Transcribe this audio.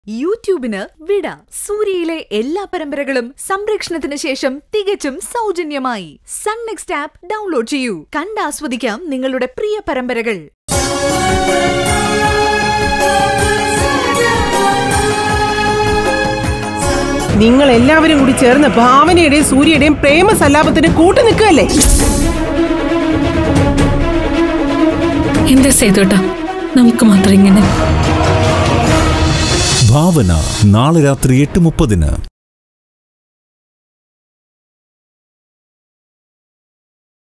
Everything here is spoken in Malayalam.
യൂട്യൂബിന് വിട സൂര്യയിലെ എല്ലാ പരമ്പരകളും സംരക്ഷണത്തിന് ശേഷം തികച്ചും സൗജന്യമായി സൺ നെക്സ്റ്റ് ആപ്പ് ഡൗൺലോഡ് ചെയ്യൂ കണ്ടാസ്വദിക്കാം നിങ്ങളുടെ പ്രിയ പരമ്പരകൾ നിങ്ങൾ എല്ലാവരും കൂടി ചേർന്ന് ഭാവനയുടെയും സൂര്യയുടെയും പ്രേമ സല്ലാപത്തിന് കൂട്ടു നിൽക്കുകയല്ലേ എന്താ സേതുട്ടാ നമുക്ക് മാത്രം ഇങ്ങനെ ഭാവന നാളെ രാത്രി എട്ട് മുപ്പതിന്